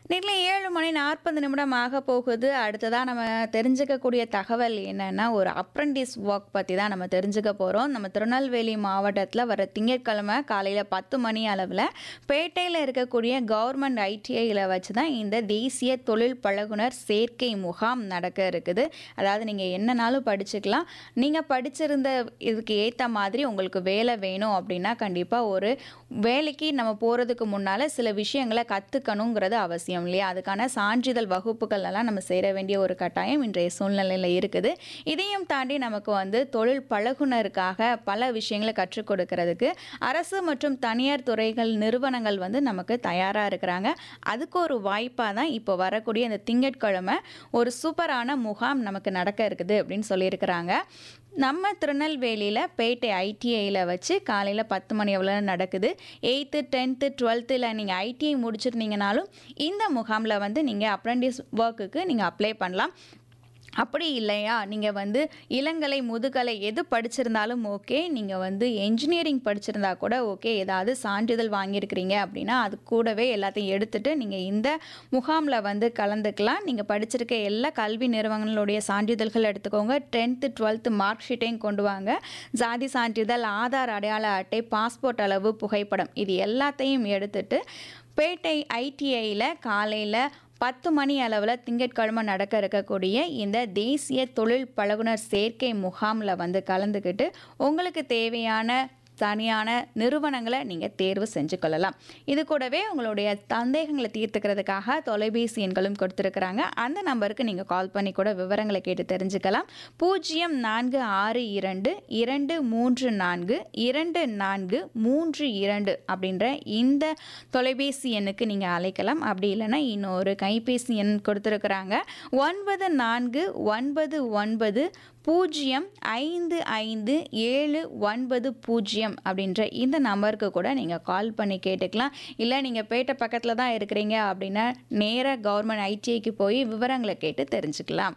நேரில் ஏழு மணி நாற்பது நிமிடம் ஆக போகுது அடுத்ததாக நம்ம தெரிஞ்சுக்கக்கூடிய தகவல் என்னன்னா ஒரு அப்ரண்டிஸ் ஒர்க் பற்றி தான் நம்ம தெரிஞ்சுக்க போகிறோம் நம்ம திருநெல்வேலி மாவட்டத்தில் வர திங்கட்கிழமை காலையில் பத்து மணி அளவில் பேட்டையில் இருக்கக்கூடிய கவர்மெண்ட் ஐடிஐயில் வச்சு தான் இந்த தேசிய தொழில் பழகுனர் சேர்க்கை முகாம் நடக்க இருக்குது அதாவது நீங்கள் என்னனாலும் படிச்சுக்கலாம் நீங்கள் படிச்சிருந்த இதுக்கு ஏற்ற மாதிரி உங்களுக்கு வேலை வேணும் அப்படின்னா கண்டிப்பாக ஒரு வேலைக்கு நம்ம போகிறதுக்கு முன்னால் சில விஷயங்களை கற்றுக்கணுங்கிறது அவசியம் இல்லையா அதுக்கான சான்றிதழ் வகுப்புகள் எல்லாம் நம்ம சேர வேண்டிய ஒரு கட்டாயம் இன்றைய சூழ்நிலையில் இருக்குது இதையும் தாண்டி நமக்கு வந்து தொழில் பழகுனருக்காக பல விஷயங்களை கற்றுக் கொடுக்கறதுக்கு அரசு மற்றும் தனியார் துறைகள் நிறுவனங்கள் வந்து நமக்கு தயாராக இருக்கிறாங்க அதுக்கு ஒரு வாய்ப்பாக தான் இப்போ வரக்கூடிய இந்த திங்கட்கிழமை ஒரு சூப்பரான முகாம் நமக்கு நடக்க இருக்குது அப்படின்னு சொல்லியிருக்கிறாங்க நம்ம திருநெல்வேலியில் பேட்டை ஐடிஐயில் வச்சு காலையில் பத்து மணி எவ்வளோ நடக்குது எயித்து டென்த்து டுவெல்த்தில் நீங்கள் ஐடிஐ முடிச்சிருந்தீங்கனாலும் இந்த முகாமில் வந்து நீங்கள் அப்ரண்டிஸ் ஒர்க்குக்கு நீங்கள் அப்ளை பண்ணலாம் அப்படி இல்லையா நீங்கள் வந்து இளங்கலை முதுகலை எது படிச்சிருந்தாலும் ஓகே நீங்கள் வந்து என்ஜினியரிங் படிச்சிருந்தா கூட ஓகே ஏதாவது சான்றிதழ் வாங்கியிருக்கிறீங்க அப்படின்னா அது கூடவே எல்லாத்தையும் எடுத்துகிட்டு நீங்கள் இந்த முகாமில் வந்து கலந்துக்கலாம் நீங்கள் படிச்சிருக்க எல்லா கல்வி நிறுவனங்களுடைய சான்றிதழ்கள் எடுத்துக்கோங்க டென்த்து டுவெல்த்து மார்க் ஷீட்டையும் கொண்டு வாங்க ஜாதி சான்றிதழ் ஆதார் அடையாள அட்டை பாஸ்போர்ட் அளவு புகைப்படம் இது எல்லாத்தையும் எடுத்துட்டு பேட்டை ஐடிஐயில் காலையில் பத்து மணி அளவில் திங்கட்கிழமை நடக்க இருக்கக்கூடிய இந்த தேசிய தொழில் பழகுனர் சேர்க்கை முகாமில் வந்து கலந்துக்கிட்டு உங்களுக்கு தேவையான தனியான நிறுவனங்களை நீங்கள் தேர்வு செஞ்சு கொள்ளலாம் இது கூடவே உங்களுடைய சந்தேகங்களை தீர்த்துக்கிறதுக்காக தொலைபேசி எண்களும் கொடுத்துருக்குறாங்க அந்த நம்பருக்கு நீங்கள் கால் பண்ணி கூட விவரங்களை கேட்டு தெரிஞ்சுக்கலாம் பூஜ்ஜியம் நான்கு ஆறு இரண்டு இரண்டு மூன்று நான்கு இரண்டு நான்கு மூன்று இரண்டு அப்படின்ற இந்த தொலைபேசி எண்ணுக்கு நீங்கள் அழைக்கலாம் அப்படி இல்லைன்னா இன்னொரு கைபேசி எண் கொடுத்துருக்குறாங்க ஒன்பது நான்கு ஒன்பது ஒன்பது பூஜ்ஜியம் ஐந்து ஐந்து ஏழு ஒன்பது பூஜ்ஜியம் அப்படின்ற இந்த நம்பருக்கு கூட நீங்கள் கால் பண்ணி கேட்டுக்கலாம் இல்லை நீங்கள் பேட்டை பக்கத்தில் தான் இருக்கிறீங்க அப்படின்னா நேராக கவர்மெண்ட் ஐடிஐக்கு போய் விவரங்களை கேட்டு தெரிஞ்சுக்கலாம்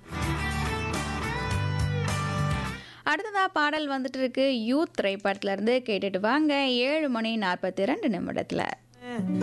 அடுத்ததாக பாடல் வந்துட்டு இருக்கு யூத் திரைப்படத்துலேருந்து கேட்டுட்டு வாங்க ஏழு மணி நாற்பத்தி ரெண்டு நிமிடத்தில்